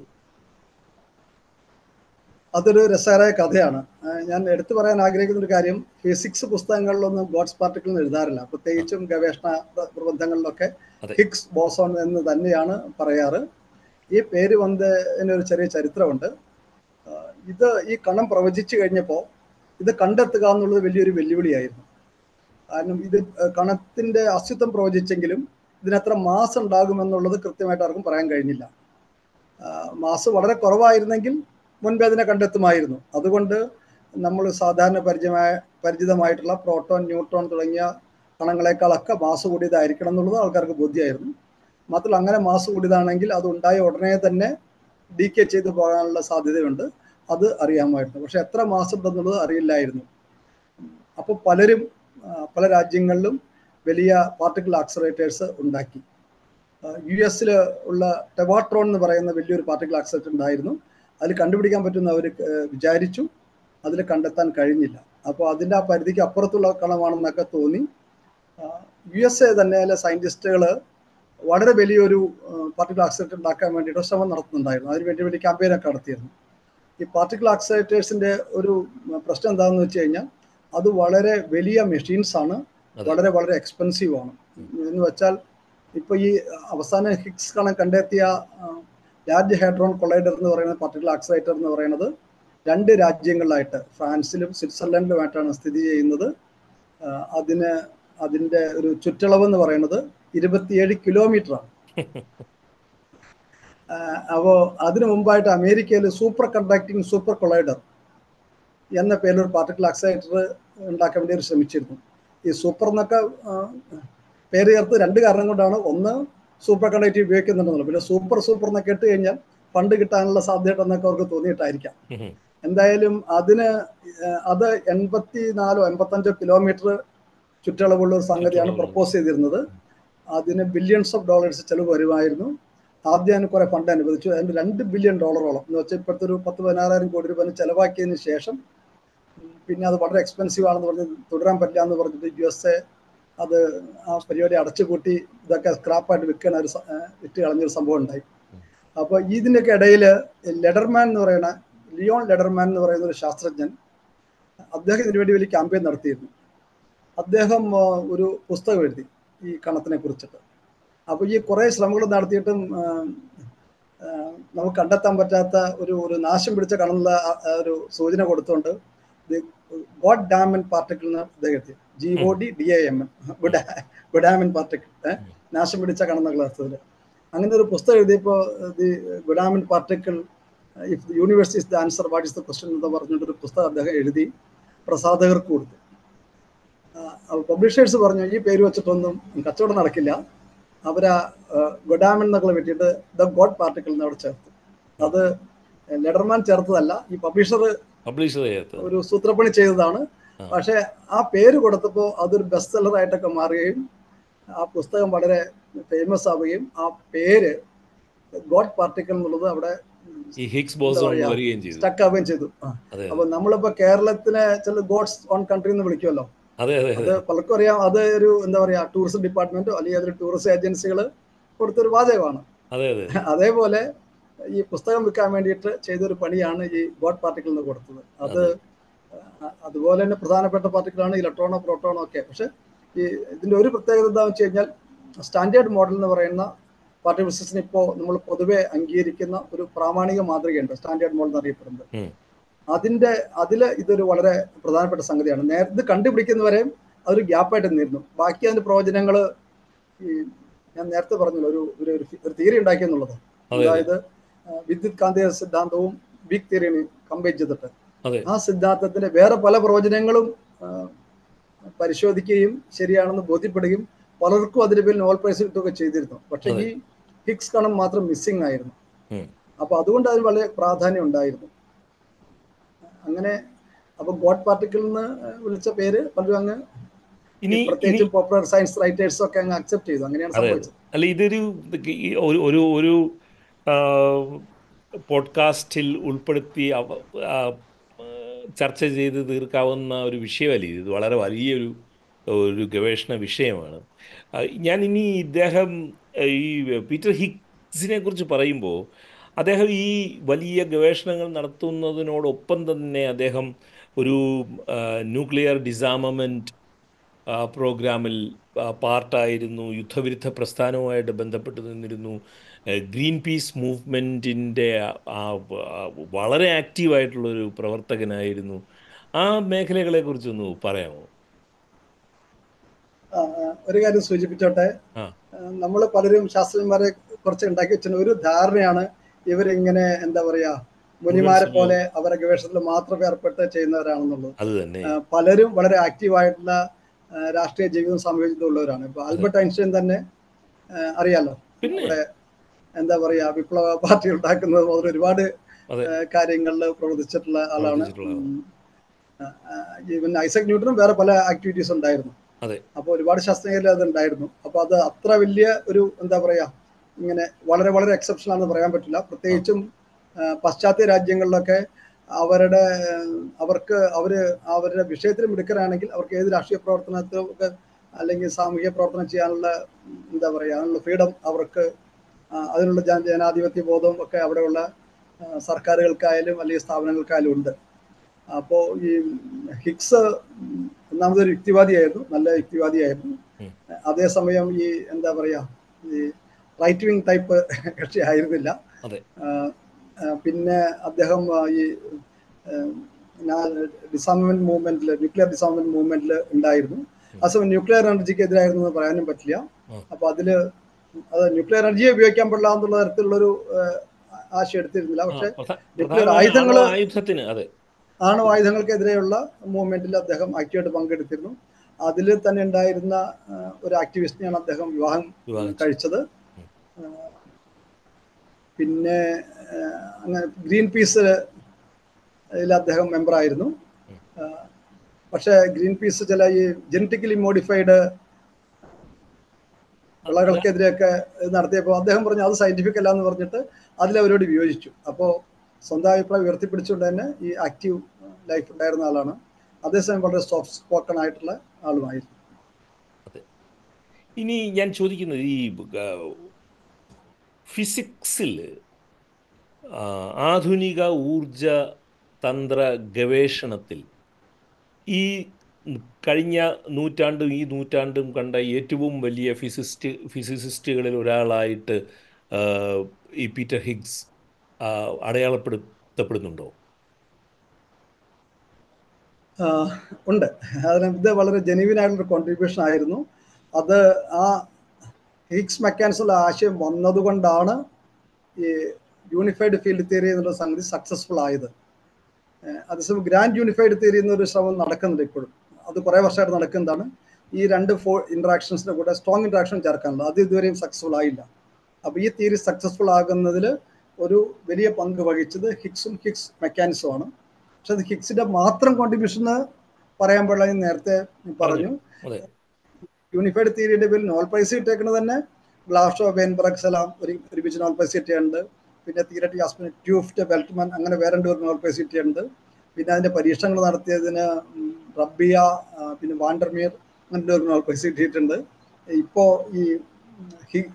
അതൊരു രസകരമായ കഥയാണ് ആ, ഞാൻ എടുത്തു പറയാൻ ആഗ്രഹിക്കുന്ന ഒരു കാര്യം ഫിസിക്സ് പുസ്തകങ്ങളിലൊന്നും ഗോഡ്സ് പാർട്ടിക്കിൾ എന്ന് എഴുതാറില്ല പ്രത്യേകിച്ചും ഗവേഷണ പ്ര- പ്രബന്ധങ്ങളിലൊക്കെ അതെ. ഹിഗ്സ് ബോസോൺ എന്ന് തന്നെയാണ് പറയാറ് ഈ പേര് വന്നതിന് ഒരു ചെറിയ ചരിത്രമുണ്ട് ആ, ഇത് ഈ കണം പ്രവചിച്ചു കഴിഞ്ഞപ്പോൾ ഇത് കണ്ടെത്തുക എന്നുള്ളത് വലിയൊരു വെല്ലുവിളിയായിരുന്നു കാരണം ഇത് കണത്തിന്റെ അസ്തിത്വം പ്രവചിച്ചെങ്കിലും ഇതിനത്ര മാസ് ഉണ്ടാകുമെന്നുള്ളത് കൃത്യമായിട്ട് ആർക്കും പറയാൻ കഴിഞ്ഞില്ല ആ, മാസ് വളരെ കുറവായിരുന്നെങ്കിൽ മുൻപേ അതിനെ കണ്ടെത്തുമായിരുന്നു അതുകൊണ്ട് നമ്മൾ സാധാരണ പരിചയമായ പരിചിതമായിട്ടുള്ള പ്രോട്ടോൺ ന്യൂട്രോൺ തുടങ്ങിയ കണങ്ങളെക്കാളൊക്കെ മാസ് കൂടിയതായിരിക്കണം എന്നുള്ളത് ആൾക്കാർക്ക് ബോധ്യമായിരുന്നു മാത്രമല്ല അങ്ങനെ മാസ് കൂടിയതാണെങ്കിൽ അത് ഉണ്ടായ ഉടനെ തന്നെ ഡീകേ ചെയ്തു പോകാനുള്ള സാധ്യതയുണ്ട് അത് അറിയാമായിരുന്നു പക്ഷെ എത്ര മാസം ഉണ്ടെന്നുള്ളത് അറിയില്ലായിരുന്നു അപ്പോൾ പലരും ആ, പല രാജ്യങ്ങളിലും വലിയ പാർട്ടിക്കിൾ ആക്സറേറ്റേഴ്സ് ഉണ്ടാക്കി യു എസിൽ ഉള്ള ടെവാട്രോൺ എന്ന് പറയുന്ന വലിയൊരു പാർട്ടിക്കിൾ ആക്സറേറ്റർ ഉണ്ടായിരുന്നു അതിൽ കണ്ടുപിടിക്കാൻ പറ്റുമെന്ന് അവർ വിചാരിച്ചു അതിൽ കണ്ടെത്താൻ കഴിഞ്ഞില്ല അപ്പോൾ അതിൻ്റെ ആ പരിധിക്ക് അപ്പുറത്തുള്ള കണമാണെന്നൊക്കെ തോന്നി ആ, യു എസ് എ തന്നെ സയന്റിസ്റ്റുകൾ വളരെ വലിയൊരു പാർട്ടിക്കൽ ആക്സിഡന്റ് ഉണ്ടാക്കാൻ വേണ്ടിയിട്ട് ശ്രമം നടത്തുന്നുണ്ടായിരുന്നു അതിന് വേണ്ടി വലിയ ക്യാമ്പയിനൊക്കെ നടത്തിയിരുന്നു ഈ പാർട്ടിക്കൽ ആക്സിലേറ്റേഴ്സിന്റെ ഒരു പ്രശ്നം എന്താണെന്ന് വെച്ച് കഴിഞ്ഞാൽ അത് വളരെ വലിയ മെഷീൻസ് ആണ് അതെ. വളരെ വളരെ എക്സ്പെൻസീവ് ആണ് എന്ന് വെച്ചാൽ ഇപ്പൊ ഈ അവസാന ഹിഗ്സ് കണം കണ്ടെത്തിയ ലാർജ് ഹൈഡ്രോൺ കൊളൈഡർ എന്ന് പറയുന്ന പാർട്ടിക്കൽ ആക്സിലേറ്റർ എന്ന് പറയുന്നത് രണ്ട് രാജ്യങ്ങളിലായിട്ട് ഫ്രാൻസിലും സ്വിറ്റ്സർലൻഡിലുമായിട്ടാണ് സ്ഥിതി ചെയ്യുന്നത് ആ, അതിന് അതിന്റെ ഒരു ചുറ്റളവ് എന്ന് പറയുന്നത് ഇരുപത്തിയേഴ് കിലോമീറ്റർ ആണ് അപ്പോൾ അതിനു മുമ്പായിട്ട് അമേരിക്കയിൽ സൂപ്പർ കണ്ടക്ടിങ് സൂപ്പർ കൊളൈഡർ എന്ന പേരിൽ ഒരു പാർട്ടിക്കൽ ആക്സിലേറ്റർ ഉണ്ടാക്കാൻ വേണ്ടി അവർ ശ്രമിച്ചിരുന്നു ഈ സൂപ്പർ എന്നൊക്കെ ആ, പേര് ചേർത്ത് രണ്ട് കാരണം കൊണ്ടാണ് ഒന്ന് സൂപ്പർ കണ്ടക്റ്റീവ് ഉപയോഗിക്കുന്നുണ്ടെന്നുള്ളത് പിന്നെ സൂപ്പർ സൂപ്പർ എന്നൊക്കെ ഇട്ട് കഴിഞ്ഞാൽ ഫണ്ട് കിട്ടാനുള്ള സാധ്യത എന്നൊക്കെ അവർക്ക് തോന്നിയിട്ടായിരിക്കാം ഉം. എന്തായാലും അതിന് ഏഹ് അത് എൺപത്തി നാലോ എൺപത്തഞ്ചോ കിലോമീറ്റർ ചുറ്റളവുള്ള ഒരു സംഗതിയാണ് ചുറ്റളവുള്ള. പ്രപ്പോസ് ചെയ്തിരുന്നത് അതിന് ബില്യൺസ് ഓഫ് ഡോളേഴ്സ് ചെലവ് വരുമായിരുന്നു ആദ്യം അതിന് കുറെ ഫണ്ട് അനുവദിച്ചു അതിന് രണ്ട് ബില്യൺ ഡോളറോളം എന്ന് വെച്ചാൽ ഇപ്പോഴത്തെ ഒരു പത്ത് പതിനാറായിരം കോടി രൂപ അതിന് ചെലവാക്കിയതിന് ശേഷം ഉം, പിന്നെ അത് വളരെ എക്സ്പെൻസീവ് ആണെന്ന് പറഞ്ഞ് തുടരാൻ പറ്റില്ല എന്ന് പറഞ്ഞിട്ട് യു എസ് എ അത് ആ പരിപാടി അടച്ചുപൂട്ടി ഇതൊക്കെ സ്ക്രാപ്പായിട്ട് വിൽക്കാൻ ഒരു സ- ഏഹ് വിറ്റ് കളഞ്ഞൊരു സംഭവം ഉണ്ടായി അപ്പോൾ ഇതിൻ്റെയൊക്കെ ഇടയിൽ ലെഡർമാൻ എന്ന് പറയുന്ന ലിയോൺ ലെഡർമാൻ എന്ന് പറയുന്ന ഒരു ശാസ്ത്രജ്ഞൻ അദ്ദേഹം ഇതിനു വേണ്ടി വലിയ ക്യാമ്പയിൻ നടത്തിയിരുന്നു അദ്ദേഹം ആ, ഒരു പുസ്തകം എഴുതി ഈ കണത്തിനെ കുറിച്ചിട്ട് അപ്പോൾ ഈ കുറേ ശ്രമങ്ങൾ നടത്തിയിട്ടും ആ, ആ, നമുക്ക് കണ്ടെത്താൻ പറ്റാത്ത ഒരു ഒരു നാശം പിടിച്ച കണെന്നുള്ള ആ- ആ ഒരു സൂചന കൊടുത്തുകൊണ്ട് ഗോഡ് ഡാമൻ പാർട്ടിക്കിൾ എന്ന് അദ്ദേഹം എഴുതി G O D D A M N goddamn particle നാശം പിടിച്ച കണെന്നുള്ള അർത്ഥത്തിൽ അങ്ങനെ ഒരു പുസ്തകം എഴുതിയപ്പോൾ the goddamn particle if the universe is the answer what is the question എന്ന് പറഞ്ഞിട്ടൊരു പുസ്തകം അദ്ദേഹം എഴുതി പ്രസാധകർക്ക് കൊടുത്തു പബ്ലിഷേഴ്സ് പറഞ്ഞു ഈ പേര് വെച്ചിട്ടൊന്നും കച്ചവടം നടക്കില്ല അവരാ ഗൊഡാമൻ എന്നൊക്കെ വെട്ടിയിട്ട് ദ ഗോഡ് പാർട്ടിക്കിൾ എന്ന് അവിടെ ചേർത്തു അത് ലെഡർമാൻ ചേർത്തതല്ല ഈ പബ്ലിഷർ പബ്ലിഷ് ചെയ്തത് ഒരു സൂത്രപ്പണി ചെയ്തതാണ് ആ. പക്ഷെ ആ പേര് കൊടുത്തപ്പോൾ അതൊരു ബെസ്റ്റ് സെല്ലർ ആയിട്ടൊക്കെ മാറുകയും ആ പുസ്തകം വളരെ ഫേമസ് ആവുകയും ആ പേര് ഗോഡ് പാർട്ടിക്കൽ എന്നുള്ളത് അവിടെ ഈ ഹിഗ്സ് ബോസോൺ പറയാ? വരികയും ചെയ്തു സ്റ്റക്ക് ആവുകയും ചെയ്തു ആ. അതെ അപ്പൊ നമ്മളിപ്പോ കേരളത്തിനെ ചില ഗോഡ്സ് ഓൺ കൺട്രി എന്ന് വിളിക്കുമല്ലോ അതെ അതെ അത് അതെ പലർക്കും അറിയാം അത് ഒരു എന്താ പറയാ ടൂറിസം ഡിപ്പാർട്ട്മെന്റോ അല്ലെങ്കിൽ അതൊരു ടൂറിസം ഏജൻസികൾ കൊടുത്തൊരു വാചകമാണ് അതെ അതെ അതേപോലെ ഈ പുസ്തകം വിൽക്കാൻ വേണ്ടിയിട്ട് ചെയ്തൊരു പണിയാണ് ഈ ഗോഡ് പാർട്ടിക്കിൾ എന്ന് കൊടുത്തത് അത് അഹ് അതുപോലെ തന്നെ പ്രധാനപ്പെട്ട പാർട്ടിക്കിളാണ് ഇലക്ട്രോണോ പ്രോട്ടോണോ ഒക്കെ പക്ഷെ ഈ ഇതിന്റെ ഒരു പ്രത്യേകത എന്താണെന്ന് വെച്ച് കഴിഞ്ഞാൽ സ്റ്റാൻഡേർഡ് മോഡൽ എന്ന് പറയുന്ന പാർട്ടി ബിസിനസിന് ഇപ്പോൾ നമ്മൾ പൊതുവെ അംഗീകരിക്കുന്ന ഒരു പ്രാമാണിക മാതൃകയുണ്ട് സ്റ്റാൻഡേർഡ് മോഡൽ എന്നറിയപ്പെടുന്നത് ഉം. അതിന്റെ അതില് ഇതൊരു വളരെ പ്രധാനപ്പെട്ട സംഗതിയാണ് നേരത്തെ കണ്ടുപിടിക്കുന്നവരെയും അതൊരു ഗ്യാപ്പായിട്ട് നിന്നിരുന്നു ബാക്കി അതിന്റെ പ്രവചനങ്ങൾ ഈ ഞാൻ നേരത്തെ പറഞ്ഞല്ലോ ഒരു ഒരു ഒരു തിയറി ഉണ്ടാക്കിയെന്നുള്ളത് അതെ അതെ അതായത് ആ, വിദ്യുത് കാന്തിക സിദ്ധാന്തവും ബിഗ് തിയറിയും കമ്പൈൻ ചെയ്തിട്ട് അതെ ആ സിദ്ധാന്തത്തിന്റെ വേറെ പല പ്രവചനങ്ങളും ആ, പരിശോധിക്കുകയും ശരിയാണെന്ന് ബോധ്യപ്പെടുകയും പലർക്കും അതിന് പേരിൽ നോബൽ പ്രൈസ് കിട്ടുകയൊക്കെ ചെയ്തിരുന്നു പക്ഷെ അതെ. ഈ ഹിഗ്സ് കണം മാത്രം മിസ്സിംഗ് ആയിരുന്നു ഉം. അപ്പൊ അതുകൊണ്ട് അതിന് വളരെ പ്രാധാന്യം ഉണ്ടായിരുന്നു അങ്ങനെ അപ്പൊ ഗോഡ് പാർട്ടിക്കിൾ എന്ന് വിളിച്ച പേര് പലരും അങ്ങ് ഇനി ഇനി പ്രത്യേകിച്ച് പോപ്പുലർ സയൻസ് റൈറ്റേഴ്സ് ഒക്കെ അങ്ങ് അക്സെപ്റ്റ് ചെയ്തു അങ്ങനെയാണ് അതെ സംഭവിച്ചത് അല്ല ഇതൊരു ഈ ഒരു ഒരു ഒരു ആ, പോഡ്കാസ്റ്റിൽ ഉൾപ്പെടുത്തി അവ- ആ, ആ, ചർച്ച ചെയ്ത് തീർക്കാവുന്ന ഒരു വിഷയമല്ല ഇത് ഇത് വളരെ വലിയൊരു ഒരു ഗവേഷണ വിഷയമാണ് ആ, ഞാൻ ഇനി ഇദ്ദേഹം ആ, ഈ പീറ്റർ ഹിഗ്സിനെ കുറിച്ച് പറയുമ്പോൾ അദ്ദേഹം ഈ വലിയ ഗവേഷണങ്ങൾ നടത്തുന്നതിനോടൊപ്പം തന്നെ അദ്ദേഹം ഒരു ന്യൂക്ലിയർ ഡിസാമമെൻറ്റ് ആ, പ്രോഗ്രാമിൽ ആ, പാർട്ടായിരുന്നു യുദ്ധവിരുദ്ധ പ്രസ്ഥാനവുമായിട്ട് ബന്ധപ്പെട്ട് നിന്നിരുന്നു ഏഹ്, ഗ്രീൻ പീസ് മൂവ്മെൻറ്റിൻ്റെ ആ ആ, വളരെ ആക്റ്റീവായിട്ടുള്ളൊരു പ്രവർത്തകനായിരുന്നു ആ മേഖലകളെക്കുറിച്ചൊന്ന് പറയാമോ ആ, ആ, ഒരു കാര്യം സൂചിപ്പിച്ചോട്ടെ ആ. നമ്മൾ പലരും ശാസ്ത്രജ്ഞന്മാരെ കുറച്ച് ഉണ്ടാക്കി വെച്ച ഒരു ധാരണയാണ് ഇവരിങ്ങനെ എന്താ പറയാ മുനിമാരെ മുഴുവൻ പോലെ അവരെ ഗവേഷണത്തിൽ മാത്രം ഏർപ്പെട്ട് ചെയ്യുന്നവരാണെന്നുള്ളത് അത് തന്നെ ആ, പലരും വളരെ ആക്റ്റീവായിട്ടുള്ള ആ, രാഷ്ട്രീയ ജീവിതം സാമൂഹികവും ഉള്ളവരാണ് ഇപ്പൊ ആൽബർട്ട് ഐൻസ്റ്റൈൻ തന്നെ ആ, അറിയാലോ പിന്നെ ഇവിടെ എന്താ പറയാ വിപ്ലവ പാർട്ടി ഉണ്ടാക്കുന്നത് മുതൽ ഒരുപാട് അതെ കാര്യങ്ങളിൽ പ്രവർത്തിച്ചിട്ടുള്ള ആളാണ് പ്രവർത്തിച്ചിട്ടുള്ള ആളാണ്. ഈവൻ ഐസക് ന്യൂട്ടനും വേറെ പല ആക്ടിവിറ്റീസ് ഉണ്ടായിരുന്നു അതെ അപ്പോൾ ഒരുപാട് ശാസ്ത്രജ്ഞരിൽ അത് ഉണ്ടായിരുന്നു അപ്പോൾ അത് അത്ര വലിയ ഒരു എന്താ പറയാ ഇങ്ങനെ വളരെ വളരെ എക്സെപ്ഷൻ ആണെന്ന് പറയാൻ പറ്റില്ല പ്രത്യേകിച്ചും ആ, പാശ്ചാത്യ രാജ്യങ്ങളിലൊക്കെ അവരുടെ ആ, അവർക്ക് അവര് അവരുടെ വിഷയത്തിൽ മിടുക്കരാണെങ്കിൽ അവർക്ക് ഏത് രാഷ്ട്രീയ പ്രവർത്തനത്തിലും ഒക്കെ അല്ലെങ്കിൽ സാമൂഹ്യ പ്രവർത്തനം ചെയ്യാനുള്ള ഉം, എന്താ പറയുക അതിനുള്ള ഫ്രീഡം അവർക്ക് ആ, അതിനുള്ള ജന- ജനാധിപത്യ ബോധവും ഒക്കെ അവിടെയുള്ള ആ, സർക്കാരുകൾക്കായാലും അല്ലെങ്കിൽ സ്ഥാപനങ്ങൾക്കായാലും ഉണ്ട് അപ്പോൾ ഈ ഹിക്സ് ഉം, ഒന്നാമതൊരു യുക്തിവാദിയായിരുന്നു നല്ല യുക്തിവാദിയായിരുന്നു ഉം. അതേസമയം ഈ എന്താ പറയുക ഈ റൈറ്റ് വിങ് ടൈപ്പ് കക്ഷി ആയിരുന്നില്ല അതെ. ആ, ആ, പിന്നെ അദ്ദേഹം ആ, ഈ ഡിസാർമെന്റ് മൂവ്മെന്റിൽ ന്യൂക്ലിയർ ഡിസാർമെന്റ് മൂവ്മെന്റിൽ ഉണ്ടായിരുന്നു അസമയം ന്യൂക്ലിയർ എനർജിക്ക് എതിരായിരുന്നു എന്ന് പറയാനും പറ്റില്ല ഉം. അപ്പൊ അതില് അത് ന്യൂക്ലിയർ എനർജിയെ ഉപയോഗിക്കാൻ പാടില്ല എന്നുള്ള തരത്തിലുള്ളൊരു ആ, ആശയം എടുത്തിരുന്നില്ല ആ, പക്ഷെ പ്രധാ- ന്യൂക്ലിയർ പ്രധാന ആയുധങ്ങള് ആയുധത്തിന് അതെ ആണവായുധങ്ങൾക്കെതിരെയുള്ള മൂവ്മെന്റിൽ അദ്ദേഹം ആക്റ്റീവായിട്ട് പങ്കെടുത്തിരുന്നു അതിൽ തന്നെ ഉണ്ടായിരുന്ന ആ, ഒരു ആക്ടിവിസ്റ്റിനെയാണ് അദ്ദേഹം വിവാഹം വിവാഹിച്ചു. കഴിച്ചത് ഉം. ആ, പിന്നെ ആ, അങ്ങനെ ഗ്രീൻ പീസ് ഇതിൽ അദ്ദേഹം മെമ്പറായിരുന്നു ഉം. ആ, പക്ഷേ ഗ്രീൻ പീസ് ചില ഈ ജനറ്റിക്കലി മോഡിഫൈഡ് വിളകൾക്കെതിരെയൊക്കെ ഇത് നടത്തിയപ്പോൾ അദ്ദേഹം പറഞ്ഞു അത് സയന്റിഫിക് അല്ല എന്ന് പറഞ്ഞിട്ട് അതിലവരോട് വിയോജിച്ചു അപ്പോൾ സ്വന്തം അഭിപ്രായം ഉയർത്തിപ്പിടിച്ചുകൊണ്ട് തന്നെ ഈ ആക്റ്റീവ് ലൈഫ് ഉണ്ടായിരുന്ന ആളാണ് അതേസമയം വളരെ സോഫ്റ്റ് സ്പോക്കൺ ആയിട്ടുള്ള ആളുമായിരുന്നു ഇനി ഞാൻ ചോദിക്കുന്നത് ഈ ഫിസിക്സിൽ ആധുനിക ഊർജ തന്ത്ര ഗവേഷണത്തിൽ ഈ കഴിഞ്ഞ നൂറ്റാണ്ടും ഈ നൂറ്റാണ്ടും കണ്ട ഏറ്റവും വലിയ ഫിസിസ്റ്റ് ഫിസിസിസ്റ്റുകളിൽ ഒരാളായിട്ട് ആ, ഈ പീറ്റർ ഹിഗ്സ് ആ, അടയാളപ്പെടുത്തപ്പെടുന്നുണ്ടോ ആഹ് ഉണ്ട് അതിന് ഇത് വളരെ ജെനുവിൻ ആയിട്ടുള്ള കോൺട്രിബ്യൂഷൻ ആയിരുന്നു അത് ആ ഹിഗ്സ് മെക്കാനിക്സിലുള്ള ആശയം വന്നതുകൊണ്ടാണ് ഈ യൂണിഫൈഡ് ഫീൽഡ് തിയറി എന്നുള്ള സംഗതി സക്സസ്ഫുൾ ആയത് ഏഹ് അതേസമയം ഗ്രാൻഡ് യൂണിഫൈഡ് തിയറി എന്നൊരു ശ്രമം നടക്കുന്നുണ്ട് ഇപ്പോഴും അത് കുറേ വർഷമായിട്ട് നടക്കുന്നതാണ് ഈ രണ്ട് ഫോ ഇൻട്രാക്ഷൻസിന്റെ കൂടെ സ്ട്രോങ് ഇൻട്രാക്ഷൻ ചേർക്കാനുള്ളത് അത് ഇതുവരെയും സക്സസ്ഫുൾ ആയില്ല അപ്പോൾ ഈ തിയറി സക്സസ്ഫുൾ ആകുന്നതിൽ ഒരു വലിയ പങ്ക് വഹിച്ചത് ഹിഗ്സും ഹിഗ്സ് മെക്കാനിസമാണ് പക്ഷെ അത് ഹിഗ്സിന്റെ മാത്രം കോൺട്രിബ്യൂഷൻ പറയാൻ പാടില്ല എന്ന് നേരത്തെ പറഞ്ഞു അതെ യൂണിഫൈഡ് തിയറിയുടെ പേരിൽ നോൾ പ്രൈസ് കിട്ടേക്കുന്നത് തന്നെ ഗ്ലാഷോ ബെൻബർഗ് സലാം ഒരു ഒരുമിച്ച് നോൾ പ്രൈസ് കിട്ടിയുണ്ട് പിന്നെ തിയററ്റി ആസ്പിന് ട്യൂഫ്റ്റ് ബെൽറ്റ്മൻ അങ്ങനെ വേറെ രണ്ട് പേർ നോൾ പ്രൈസ് കിട്ടിയിട്ടുണ്ട് പിന്നെ അതിന്റെ പരീക്ഷണങ്ങൾ നടത്തിയതിന് ഉം, റബ്ബിയ ആ, പിന്നെ വാണ്ടർമിയർ അങ്ങനെ രണ്ട് പേർക്ക് നോൾ പ്രൈസ് കിട്ടിയിട്ടുണ്ട് ഇപ്പോൾ ഈ ഉം, ഹി-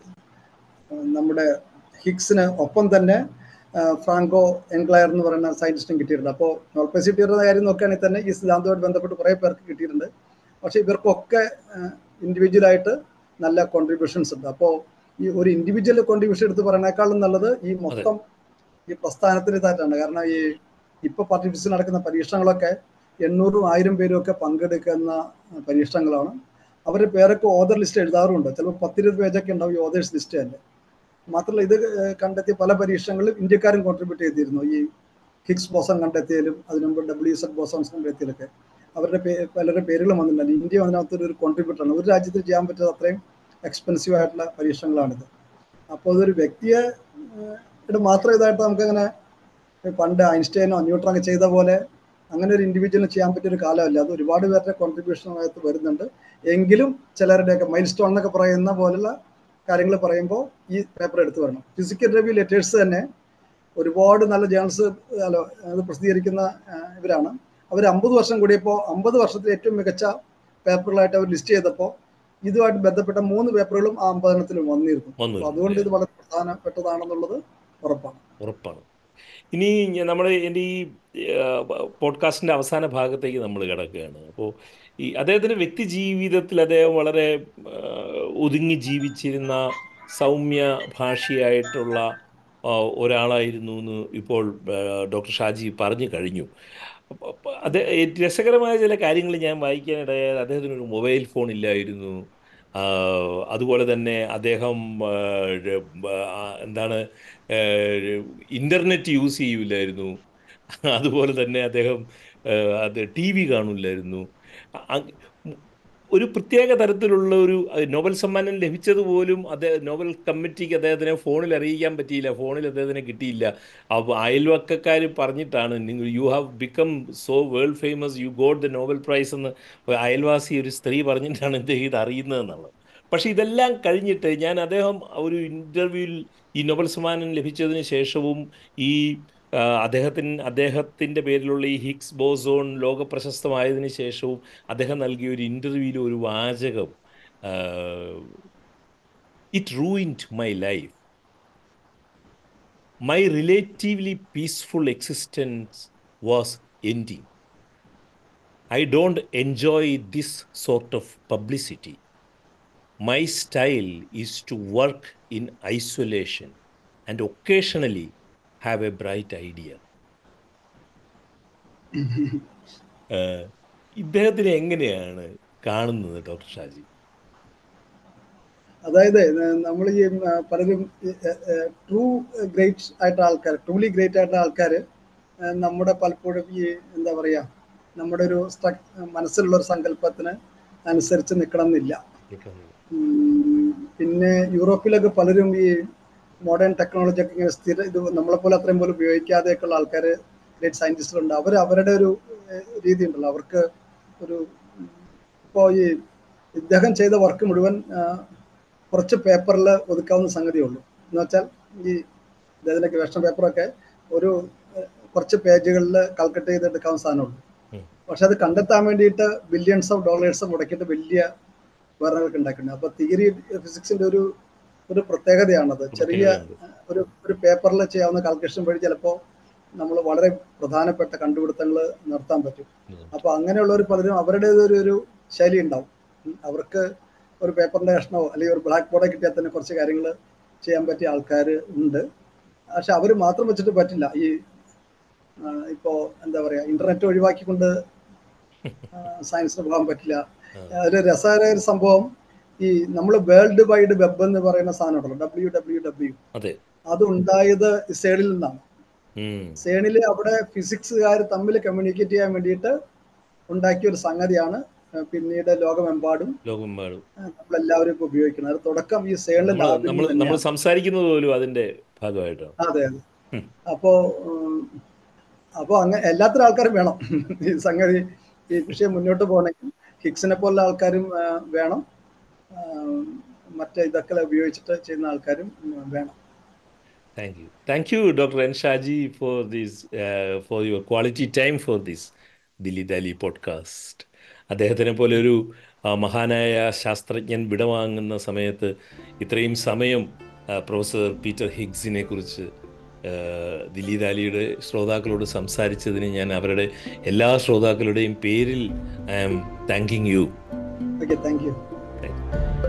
നമ്മുടെ ഹിഗ്സിന് ഒപ്പം തന്നെ ആ, ഫ്രാങ്കോ എൻക്ലയർ എന്ന് പറയുന്ന സയന്റിസ്റ്റും കിട്ടിയിട്ടുണ്ട് അപ്പോൾ നോൾ പ്രൈസ് കിട്ടിയിരുന്ന കാര്യം നോക്കുകയാണെങ്കിൽ തന്നെ ഈ സിദ്ധാന്തവുമായിട്ട് ബന്ധപ്പെട്ട് കുറേ പേർക്ക് കിട്ടിയിട്ടുണ്ട് പക്ഷേ ഇവർക്കൊക്കെ ഇൻഡിവിജ്വൽ ആയിട്ട് നല്ല കോൺട്രിബ്യൂഷൻസ് ഉണ്ട് അപ്പോൾ ഈ ഒരു ഇൻഡിവിജ്വൽ കോൺട്രിബ്യൂഷൻ എടുത്ത് പറയുന്നേക്കാളും നല്ലത് ഈ മൊത്തം ഈ പ്രസ്ഥാനത്തിന് ഇതായിട്ടാണ് കാരണം ഈ ഇപ്പൊ പാർട്ടിഫിക്സ് നടക്കുന്ന പരീക്ഷണങ്ങളൊക്കെ എണ്ണൂറും ആയിരം പേരും ഒക്കെ പങ്കെടുക്കുന്ന പരീക്ഷണങ്ങളാണ് അവരുടെ പേരൊക്കെ ഓദർ ലിസ്റ്റ് എഴുതാറുണ്ട് ചിലപ്പോൾ പത്തിരുപത് പേജൊക്കെ ഉണ്ടാവും ഈ ഓതേഴ്സ് ലിസ്റ്റ് തന്നെ മാത്രമല്ല ഇത് ഏഹ് കണ്ടെത്തിയ പല പരീക്ഷണങ്ങളിലും ഇന്ത്യക്കാരും കോൺട്രിബ്യൂട്ട് ചെയ്തിരുന്നു ഈ ഹിഗ്സ് ബോസൺ കണ്ടെത്തിയാലും അതിനു മുമ്പ് ഡബ്ല്യു സെഡ് ബോസോൺസ് കണ്ടെത്തിയാലൊക്കെ അവരുടെ പേ പലരുടെ പേരുകളും വന്നിട്ടുണ്ട് ഇന്ത്യ അതിനകത്തൊരു ഒരു കോൺട്രിബ്യൂട്ടറാണ് ഒരു രാജ്യത്തിൽ ചെയ്യാൻ പറ്റാത്ത അത്രയും എക്സ്പെൻസീവ് ആയിട്ടുള്ള പരീക്ഷണങ്ങളാണിത് അപ്പോൾ അതൊരു വ്യക്തിയെ ഏഹ്, യുടെ മാത്രം ഇതായിട്ട് നമുക്കങ്ങനെ പണ്ട് ഐൻസ്റ്റൈനോ ന്യൂട്രനൊക്കെ ചെയ്ത പോലെ അങ്ങനെ ഒരു ഇൻഡിവിജ്വലിന് ചെയ്യാൻ പറ്റിയ ഒരു കാലമല്ല അത് ഒരുപാട് പേരുടെ കോൺട്രിബ്യൂഷനകത്ത് വരുന്നുണ്ട് എങ്കിലും ചിലരുടെയൊക്കെ മൈൽ സ്റ്റോൺ എന്നൊക്കെ പറയുന്ന പോലുള്ള കാര്യങ്ങൾ പറയുമ്പോൾ ഈ പേപ്പർ എടുത്തു വരണം ഫിസിക്കൽ റിവ്യൂ ലെറ്റേഴ്സ് തന്നെ ഒരുപാട് നല്ല ജേണൽസ് അല്ല അത് പ്രസിദ്ധീകരിക്കുന്ന ആ, ഇവരാണ് അവർ അമ്പത് വർഷം കൂടിയപ്പോൾ അമ്പത് വർഷത്തിലെ ഏറ്റവും മികച്ച പേപ്പറുകളായിട്ട് അവർ ലിസ്റ്റ് ചെയ്തപ്പോൾ ഇതുമായിട്ട് ബന്ധപ്പെട്ട മൂന്ന് പേപ്പറുകളും ആ അമ്പതെണ്ണത്തിലും വന്നിരുന്നു വന്നു അപ്പോൾ അതുകൊണ്ട് ഇത് വളരെ പ്രധാനപ്പെട്ടതാണെന്നുള്ളത് ഉറപ്പാണ് ഉറപ്പാണ് ഇനി നമ്മൾ എൻ്റെ ഈ പോഡ്കാസ്റ്റിൻ്റെ അവസാന ഭാഗത്തേക്ക് നമ്മൾ കിടക്കുകയാണ് അപ്പോൾ ഈ അദ്ദേഹത്തിൻ്റെ വ്യക്തി ജീവിതത്തിൽ അദ്ദേഹം വളരെ ആ, ഒതുങ്ങി ജീവിച്ചിരുന്ന സൗമ്യ ഭാഷിയായിട്ടുള്ള ആ, ഒരാളായിരുന്നു എന്ന് ഇപ്പോൾ ആ, ഡോക്ടർ ഷാജി പറഞ്ഞു കഴിഞ്ഞു അപ്പൊ- അപ്പൊ അത് രസകരമായ ചില കാര്യങ്ങൾ ഞാൻ വായിക്കാനിടയായത് അദ്ദേഹത്തിന് ഒരു മൊബൈൽ ഫോൺ ഇല്ലായിരുന്നു ആ, അതുപോലെ തന്നെ അദ്ദേഹം ആ, ര- ആ, എന്താണ് ഇൻ്റർനെറ്റ് യൂസ് ചെയ്യില്ലായിരുന്നു അതുപോലെ തന്നെ അദ്ദേഹം ആ, അത് ടി വി കാണില്ലായിരുന്നു അ- ഒരു പ്രത്യേക തരത്തിലുള്ള ഒരു അഹ് നോബൽ സമ്മാനം ലഭിച്ചതുപോലും അദ്ദേഹം നോബൽ കമ്മിറ്റിക്ക് അദ്ദേഹത്തിനെ ഫോണിൽ അറിയിക്കാൻ പറ്റിയില്ല ഫോണിൽ അദ്ദേഹത്തിനെ കിട്ടിയില്ല അപ്പോൾ അയൽവക്കക്കാർ പറഞ്ഞിട്ടാണ് നിങ്ങൾ you have become so world famous you got the Nobel prize എന്ന് ഒരു അയൽവാസി ഒരു സ്ത്രീ പറഞ്ഞിട്ടാണ് ഇദ്ദേഹം ഇത് അറിയുന്നതെന്നുള്ളത് പക്ഷേ ഇതെല്ലാം കഴിഞ്ഞിട്ട് ഞാൻ അദ്ദേഹം ഒരു ഇൻ്റർവ്യൂവിൽ ഈ നോബൽ സമ്മാനം ലഭിച്ചതിന് ശേഷവും ഈ ആ, അദ്ദേഹത്തിന് അദ്ദേഹത്തിൻ്റെ പേരിലുള്ള ഈ ഹിഗ്സ് ബോസോൺ ലോക പ്രശസ്തമായതിനു ശേഷവും അദ്ദേഹം നൽകിയ ഒരു ഇൻ്റർവ്യൂവിൽ ഒരു വാചകം uh, it ruined my life. My relatively peaceful existence was ending. I don't enjoy this sort of publicity. My style is to work in isolation and occasionally have a bright idea. ഏഹ്, ഇദ്ദേഹത്തിനെ എങ്ങനെയാണ് കാണുന്നത് ഡോക്ടർ ഷാജി അതായത് നമ്മൾ ഈ ആ, പലരും ട്രൂ ഗ്രേറ്റ് ആയിട്ടുള്ള ആൾക്കാർ ട്രൂലി ഗ്രേറ്റ് ആയിട്ടുള്ള ആൾക്കാർ നമ്മുടെ പലപ്പോഴും ഈ എന്താ പറയാ നമ്മുടെ ഒരു സ്ട്രക് മനസ്സിലുള്ള ഒരു സങ്കല്പത്തിന് അനുസരിച്ച് നിൽക്കണം എന്നില്ല ഉം, പിന്നെ യൂറോപ്പിലൊക്കെ പലരും ഈ മോഡേൺ ടെക്നോളജി ഒക്കെ ഇങ്ങനെ സ്ഥിര ഇത് നമ്മളെ പോലെ അത്രയും പോലും ഉപയോഗിക്കാതെയൊക്കെയുള്ള ആൾക്കാർ ഗ്രേറ്റ് സയൻറ്റിസ്റ്റുകളുണ്ട് അവർ അവരുടെ ഒരു ഏഹ്, രീതി ഉണ്ടല്ലോ അവർക്ക് ഒരു ഇപ്പോൾ ഈ ഇദ്ദേഹം ചെയ്ത വർക്ക് മുഴുവൻ ആ, കുറച്ച് പേപ്പറിൽ ഒതുക്കാവുന്ന സംഗതിയേ ഉള്ളൂ എന്ന് വെച്ചാൽ ഈ ഇദ്ദേഹത്തിൻ്റെ ഗവേഷണ പേപ്പറൊക്കെ ഒരു ഏഹ്, കുറച്ച് പേജുകളിൽ കാൽക്കുലേറ്റ് ചെയ്തെടുക്കാവുന്ന സാധനമുള്ളൂ ഉം. പക്ഷെ അത് കണ്ടെത്താൻ വേണ്ടിയിട്ട് ബില്യൺസ് ഓഫ് ഡോളേഴ്സ് മുടക്കിയിട്ട് വലിയ ഉപകരണങ്ങളൊക്കെ ഉണ്ടാക്കുന്നുണ്ട് അപ്പൊ തിയറി ഫിസിക്സിന്റെ ഒരു ഒരു പ്രത്യേകതയാണത് ചെറിയ ഒരു ഒരു പേപ്പറിൽ ചെയ്യാവുന്ന കാൽക്കുലേഷൻ വഴി ചിലപ്പോൾ നമ്മൾ വളരെ പ്രധാനപ്പെട്ട കണ്ടുപിടുത്തങ്ങൾ നടത്താൻ പറ്റും അപ്പൊ അങ്ങനെയുള്ളവർ പലരും അവരുടേതൊരു ഒരു ശൈലി ഉണ്ടാവും ഉം. അവർക്ക് ഒരു പേപ്പറിന്റെ കഷ്ണമോ അല്ലെങ്കിൽ ഒരു ബ്ലാക്ക് ബോർഡോ കിട്ടിയാൽ തന്നെ കുറച്ച് കാര്യങ്ങൾ ചെയ്യാൻ പറ്റിയ ആൾക്കാർ ഉണ്ട് പക്ഷെ അവർ മാത്രം വെച്ചിട്ട് പറ്റില്ല ഈ ആ, ഇപ്പോ എന്താ പറയാ ഇന്റർനെറ്റ് ഒഴിവാക്കിക്കൊണ്ട് സയൻസിന് പോകാൻ പറ്റില്ല ഒരു രസകരമായ ഒരു സംഭവം ഈ നമ്മൾ വേൾഡ് വൈഡ് വെബ് എന്ന് പറയുന്ന സാധനം ഉണ്ടല്ലോ ഡബ്ല്യു ഡബ്ല്യു ഡബ്ല്യു അതെ അത് ഉണ്ടായത് ഇസേഡിൽ നിന്നാണ് ഉം. സേണിൽ അവിടെ ഫിസിക്സുകാർ തമ്മിൽ കമ്മ്യൂണിക്കേറ്റ് ചെയ്യാൻ വേണ്ടിയിട്ട് ഉണ്ടാക്കിയ ഒരു സംഗതിയാണ് ആ, പിന്നീട് ലോകമെമ്പാടും ലോകമെമ്പാടും ആ, നമ്മളെല്ലാവരും ഇപ്പൊ ഉപയോഗിക്കുന്നത് അത് തുടക്കം ഈ സേണിൽ നമ്മൾ നമ്മൾ നമ്മൾ സംസാരിക്കുന്നത് പോലും അതിന്റെ ഭാഗമായിട്ടാണ് അതെ അതെ ഉം. അപ്പോ ഉം, അപ്പോ അങ്ങനെ എല്ലാത്തരം ആൾക്കാരും വേണം ഈ സംഗതി ഈ വിഷയം മുന്നോട്ട് പോകണമെങ്കിൽ ഹിക്സിനെ പോലുള്ള ആൾക്കാരും ആ, വേണം ആ, മറ്റേ ഇതൊക്കെ ഉപയോഗിച്ചിട്ട് ചെയ്യുന്ന ആൾക്കാരും ഉം, വേണം Thank you. Thank you, Dr. N. Shaji, for this, uh, for your quality time for this Dilli Dali podcast അദ്ദേഹത്തിനെ പോലെ ഒരു ആ, മഹാനായ ശാസ്ത്രജ്ഞൻ വിടവാങ്ങുന്ന സമയത്ത് ഇത്രയും സമയം ആ, പ്രൊഫസർ പീറ്റർ ഹിഗ്സിനെ കുറിച്ച് ആ, ദില്ലി ദാലിയുടെ ശ്രോതാക്കളോട് സംസാരിച്ചതിന് ഞാൻ അവരുടെ എല്ലാ ശ്രോതാക്കളുടെയും പേരിൽ I am thanking you okay thank you thank U